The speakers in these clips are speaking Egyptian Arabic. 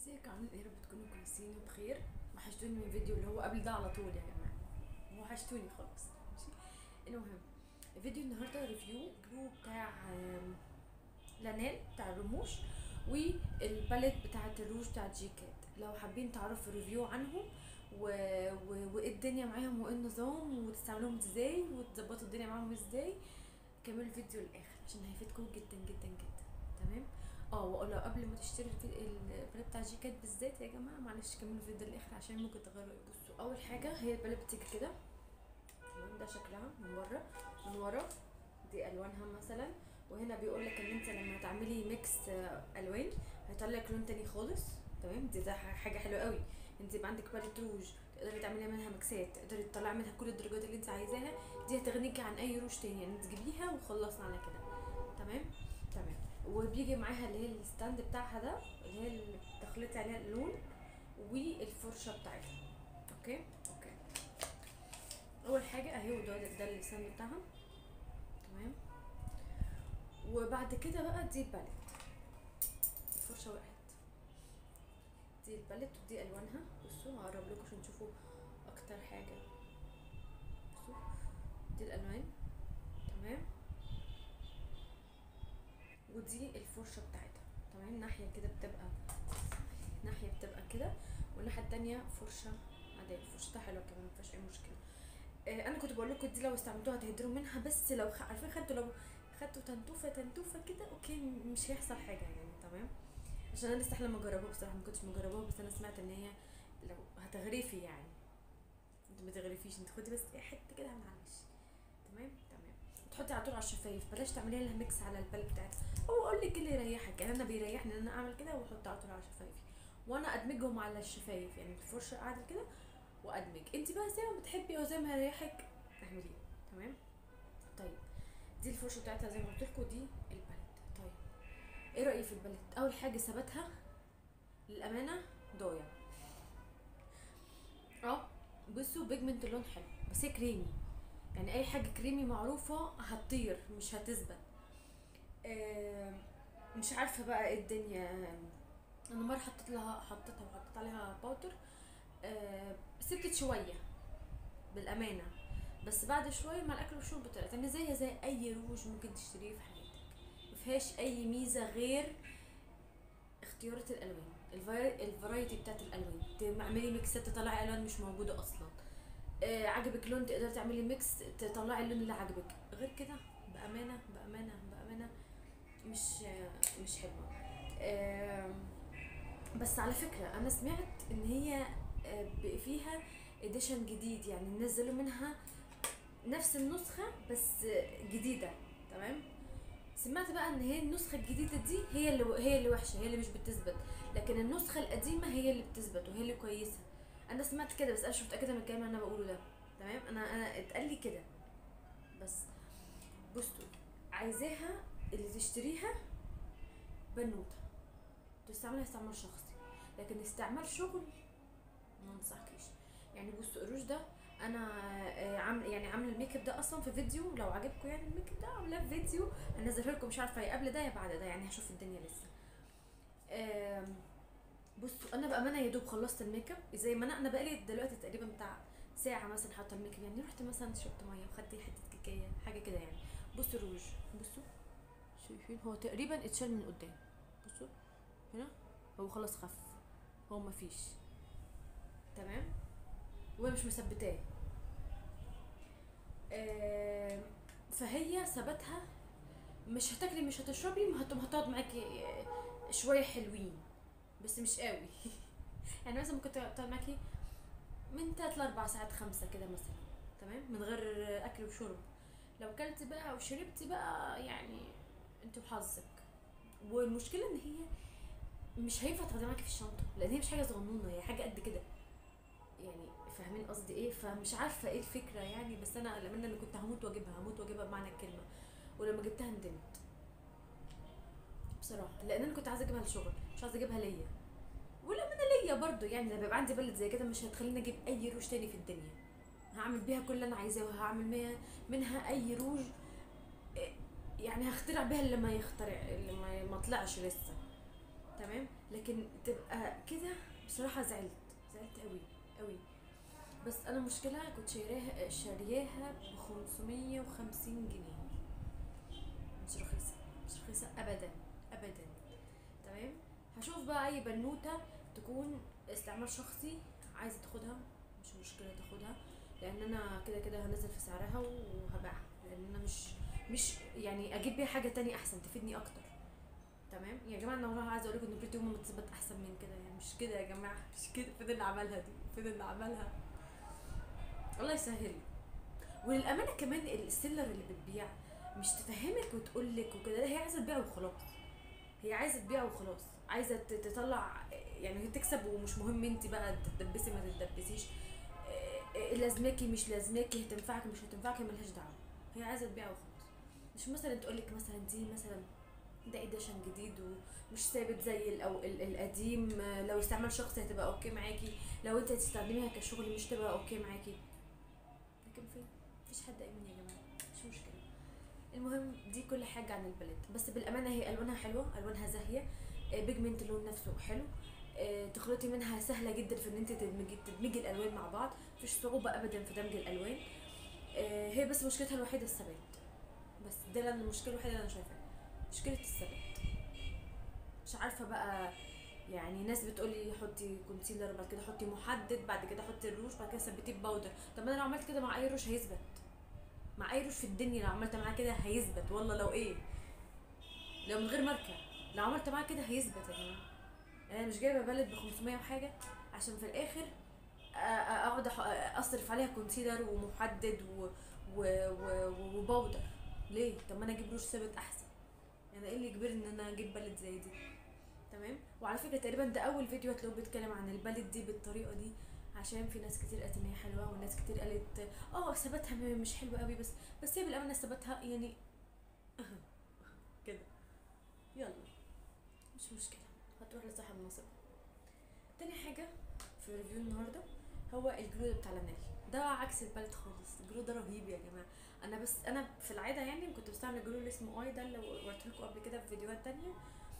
ازيكم عاملين ايه يا رب تكونوا كويسين وبخير وحشتوني من الفيديو اللي هو قبل ده على طول يا جماعه وحشتوني خلاص ماشي المهم فيديو النهارده ريفيو جروب بتاع آم، لانيل بتاع الرموش والباليت بتاعه الروج بتاع جيكات لو حابين تعرفوا ريفيو عنهم و... و... وايه الدنيا معاهم وايه النظام وتستعملوهم ازاي وتظبطوا الدنيا معاهم ازاي كملوا الفيديو للاخر عشان هيفيدكم جدا جدا جدا تمام اه ولو قبل ما تشتري الفي- الباليت بتاع جيكات بالذات يا جماعه معلش كملوا الفيديو للاخر عشان ممكن تغيروا رأيكم. بصوا اول حاجه هي الباليت بتيجي كده تمام ده شكلها من بره من ورا دي الوانها مثلا وهنا بيقول لك ان انت لما تعملي ميكس آه، الوان هيطلع لك لون تاني خالص تمام دي ده ح- حاجه حلوه قوي انت يبقى عندك باليت روج تقدري تعملي منها ميكسات تقدري تطلعي منها كل الدرجات اللي انت عايزاها دي هتغنيكي عن اي روج تاني يعني تجيبيها وخلصنا على كده تمام تمام وبيجي معاها اللي هي الستاند بتاعها ده اللي هي اللي تخلطي عليها اللون والفرشه بتاعتها اوكي اوكي اول حاجه اهي وده ده الستاند بتاعها تمام وبعد كده بقى دي الباليت الفرشه وقعت دي الباليت ودي الوانها بصوا هقرب لكم عشان تشوفوا اكتر حاجه بصوا دي الالوان تمام ودي الفرشه بتاعتها تمام ناحيه كده بتبقى ناحيه بتبقى كده والناحيه التانية فرشه عاديه فرشتها حلوه كمان مفيهاش اي مشكله آه انا كنت بقول لكم دي لو استعملتوها هتهدروا منها بس لو خ... عارفين خدتوا لو خدتوا تنتوفه تنتوفه كده اوكي م- مش هيحصل حاجه يعني تمام عشان انا لسه لما اجربها بصراحه ما كنتش مجرباها بس انا سمعت ان هي لو هتغرفي يعني انت ما تغرفيش انت خدي بس حته كده معلش تمام تمام تحطي على طول على الشفايف بلاش تعملي لها ميكس على البال بتاعتها او اقول لك اللي يريحك يعني انا بيريحني ان انا اعمل كده واحط على طول على شفايفي وانا ادمجهم على الشفايف يعني الفرشه قاعده كده وادمج انت بقى زي ما بتحبي او زي ما يريحك اعمليه تمام طيب دي الفرشه بتاعتها زي ما قلت لكم دي الباليت طيب ايه رايي في الباليت اول حاجه ثباتها للامانه ضايع اه بصوا بيجمنت اللون حلو بس هي كريمي يعني اي حاجه كريمي معروفه هتطير مش هتثبت آه مش عارفه بقى ايه الدنيا انا مره حطيت لها حطيتها وحطيت عليها باودر آه سبتت شويه بالامانه بس بعد شويه مع الاكل والشرب طلعت يعني زيها زي اي روج ممكن تشتريه في حياتك مفيهاش اي ميزه غير اختيارات الالوان الفراي- الفرايتي بتاعت الالوان تعملي ميكسات تطلعي الوان مش موجوده اصلا آه عجبك لون تقدري تعملي ميكس تطلعي اللون اللي عجبك غير كده بامانه بامانه بامانه مش آه مش حلوه آه بس على فكره انا سمعت ان هي آه ب- فيها اديشن جديد يعني نزلوا منها نفس النسخه بس آه، جديده تمام سمعت بقى ان هي النسخه الجديده دي هي اللي هي اللي وحشه هي اللي مش بتثبت لكن النسخه القديمه هي اللي بتثبت وهي اللي كويسه انا سمعت كده بس انا مش متاكده من الكلام اللي انا بقوله ده تمام انا انا اتقال لي كده بس بصوا عايزاها اللي تشتريها بنوته تستعملها استعمال شخصي لكن استعمال شغل ما انصحكيش يعني بصوا الروج ده انا آه، عامل يعني عامله الميك اب ده اصلا في فيديو لو عجبكم يعني الميك اب ده عاملاه في فيديو هنزله لكم مش عارفه يا قبل ده يا بعد ده يعني هشوف الدنيا لسه آم، بصوا انا بامانه يا دوب خلصت الميك اب زي ما انا انا بقالي دلوقتي تقريبا بتاع ساعه مثلا حاطه الميك اب يعني رحت مثلا شربت ميه وخدت حته كيكيه حاجه كده يعني بصوا الروج بصوا شايفين هو تقريبا اتشال من قدام بصوا هنا هو خلاص خف هو مفيش تمام وهي مش مثبتاه آم، فهي ثباتها مش هتاكلي مش هتشربي ما هت- هتقعد معاكي آه، شويه حلوين بس مش قوي يعني مثلا ممكن تقعد معاكي من 3 ل 4 ساعات خمسة كده مثلا تمام من غير اكل وشرب لو كلتي بقى او شربتي بقى يعني انت وحظك والمشكله ان هي مش هينفع تاخديها معاكي في الشنطه لان هي مش حاجه صغنونه هي حاجه قد كده يعني فاهمين قصدي ايه فمش عارفه ايه الفكره يعني بس انا لما انا كنت هموت واجيبها هموت واجيبها بمعنى الكلمه ولما جبتها ندمت بصراحه لان انا كنت عايزه اجيبها للشغل مش عايزه اجيبها ليا ولما انا ليا برضو يعني لما يبقى عندي بلد زي كده مش هتخليني اجيب اي روج تاني في الدنيا هعمل بيها كل اللي انا عايزاه وهعمل منها منها اي روج إيه، يعني هخترع بيها اللي ما يخترع اللي ما, ما طلعش لسه تمام لكن تبقى كده بصراحه زعلت زعلت قوي قوي بس انا مشكله كنت شاريها شارياها ب 550 جنيه مش رخيصه مش رخيصه ابدا ابدا تمام هشوف بقى اي بنوته تكون استعمال شخصي عايزه تاخدها مش مشكله تاخدها لان انا كده كده هنزل في سعرها وهبيعها لان انا مش مش يعني اجيب بيها حاجه تانية احسن تفيدني اكتر تمام يا جماعه انا والله عايزه اقول لكم ان بريتي وومن بتثبت احسن من كده يعني مش كده يا جماعه مش كده فين اللي عملها دي فين اللي عملها الله يسهل وللامانه كمان السيلر اللي بتبيع مش تفهمك وتقول لك وكده لا، هي عايزه تبيع وخلاص هي عايزه تبيع وخلاص عايزه ت- تطلع يعني هي تكسب ومش مهم انت بقى تدبسي ما تدبسيش إيه- إيه لازماكي مش لازماكي هتنفعك مش هتنفعك هي ملهاش دعوه هي عايزه تبيع وخلاص مش مثلا تقول لك مثلا دي مثلا ده اديشن جديد ومش ثابت زي الأو ال- القديم آه، لو استعمال شخصي هتبقى اوكي معاكي لو انت هتستخدميها كشغل مش تبقى اوكي معاكي لكن فين مفيش حد امين يا جماعه مش مشكله المهم دي كل حاجه عن البلد بس بالامانه هي الوانها حلوه الوانها زاهيه آه، بيجمنت اللون نفسه حلو آه، تخلطي منها سهله جدا في ان انت تدمجي تدمجي الالوان مع بعض مفيش صعوبه ابدا في دمج الالوان آه، هي بس مشكلتها الوحيده الثبات بس ده اللي أنا- المشكله الوحيده اللي انا شايفاها مشكله الثبات مش عارفه بقى يعني ناس بتقولي حطي كونسيلر بعد كده حطي محدد بعد كده حطي الروج بعد كده ثبتيه بباودر طب ما انا لو عملت كده مع اي روج هيثبت مع اي روج في الدنيا لو عملت معاه كده هيثبت والله لو ايه لو من غير ماركه لو عملت معاه كده هيثبت يا جماعه انا مش جايبه بلد ب 500 وحاجه عشان في الاخر أ- أ- اقعد أح- اصرف عليها كونسيلر ومحدد و... و... و... وباودر ليه طب ما انا اجيب روج ثابت احسن يعني ايه اللي يجبرني ان انا اجيب بلد زي دي تمام وعلى فكره تقريبا ده اول فيديو هتلاقوه بيتكلم عن البلد دي بالطريقه دي عشان في ناس كتير قالت ان هي حلوه وناس كتير قالت اه ثباتها م- مش حلو قوي بس بس هي بالامانه ثباتها يعني كده يلا مش مشكله هتروح لصاحب النصيب تاني حاجه في ريفيو النهارده هو الجلو بتاع لانيل ده عكس البلد خالص الجلو ده رهيب يا جماعه انا بس انا في العاده يعني كنت بستعمل الجلو اللي اسمه اي ده اللي وريته لكم قبل كده في فيديوهات تانية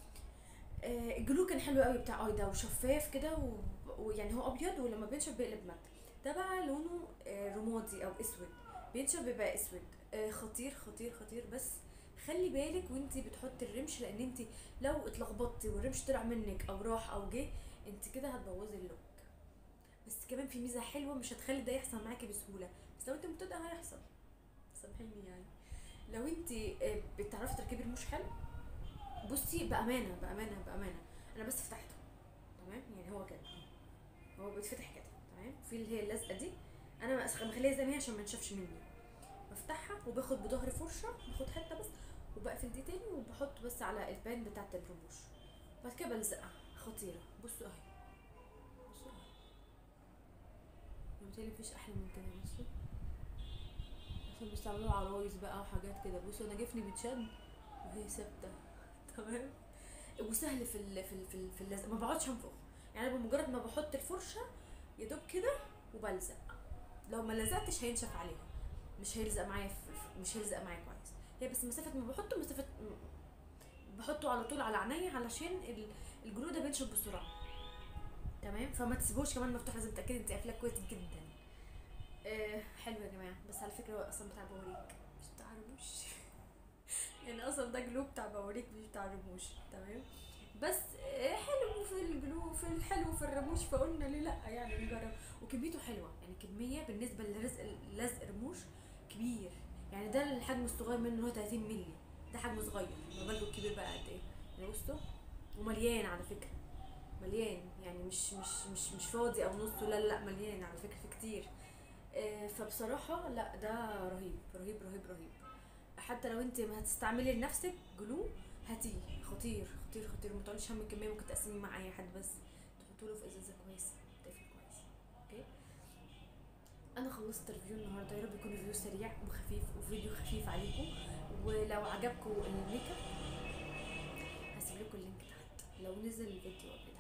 آه، الجلو كان حلو قوي بتاع اي ده وشفاف كده و- ويعني هو ابيض ولما بينشف بيقلب مات ده بقى لونه آه، رمادي او اسود بينشف بيبقى اسود آه، خطير خطير خطير بس خلي بالك وانتي بتحطي الرمش لان انتي لو اتلخبطتي والرمش طلع منك او راح او جه انت كده هتبوظي اللوك بس كمان في ميزه حلوه مش هتخلي ده يحصل معاكي بسهوله بس لو انت مبتدئه هيحصل سامحيني يعني لو انت آه، بتعرفي تركبي رموش حلو بصي بامانه بامانه بامانه انا بس فتحته تمام يعني هو كده هو بيتفتح كده تمام في اللي هي اللزقه دي انا بس- بخليها زي ما هي عشان ما ينشفش مني بفتحها وباخد بظهر فرشه باخد حته بس وبقفل دي تاني وبحط بس على البان بتاعت الرموش بعد كده بلزقها خطيره بصوا اهي بصوا اهي بالتالي مفيش احلى من كده بصوا عشان بيستعملوا عرايس بقى وحاجات كده بصوا انا جفني بيتشد وهي ثابته تمام وسهل في ال في ال في, ال في اللزق ما بقعدش انفخ يعني أنا بمجرد ما بحط الفرشه يا دوب كده وبلزق لو ما لزقتش هينشف عليها مش هيلزق معايا في في- مش هيلزق معايا كويس هي بس مسافه ما بحطه مسافه م- بحطه على طول على عينيا علشان ال- الجلو ده بينشف بسرعه تمام فما تسيبوش كمان مفتوح لازم تتاكدي انت قافلاه كويس جدا آه حلو يا جماعه بس على فكره هو اصلا بتاع بوريك مش بتاع رموش يعني اصلا ده جلو بتاع بوريك مش بتاع رموش تمام بس آه، حلو في الجلو في الحلو في الرموش فقلنا ليه لا يعني نجرب وكميته حلوه يعني كميه بالنسبه لرزق لزق رموش كبير يعني ده الحجم الصغير منه اللي هو 30 مللي ده حجم صغير ما بالكم الكبير بقى قد ايه يعني بصوا ومليان على فكره مليان يعني مش مش مش مش فاضي او نصه لا لا مليان على فكره في كتير آه، فبصراحه لا ده رهيب رهيب رهيب رهيب حتى لو انت ما هتستعملي لنفسك جلو هاتيه خطير خطير خطير ما تقعديش هم الكميه ممكن تقسمي مع اي حد بس تحطوا له في ازازه كويسه تقفل كويس اوكي انا خلصت ريفيو النهارده يا رب يكون ريفيو سريع وخفيف وفيديو خفيف عليكم ولو عجبكم الميك اب هسيب لكم اللينك تحت لو نزل الفيديو قبل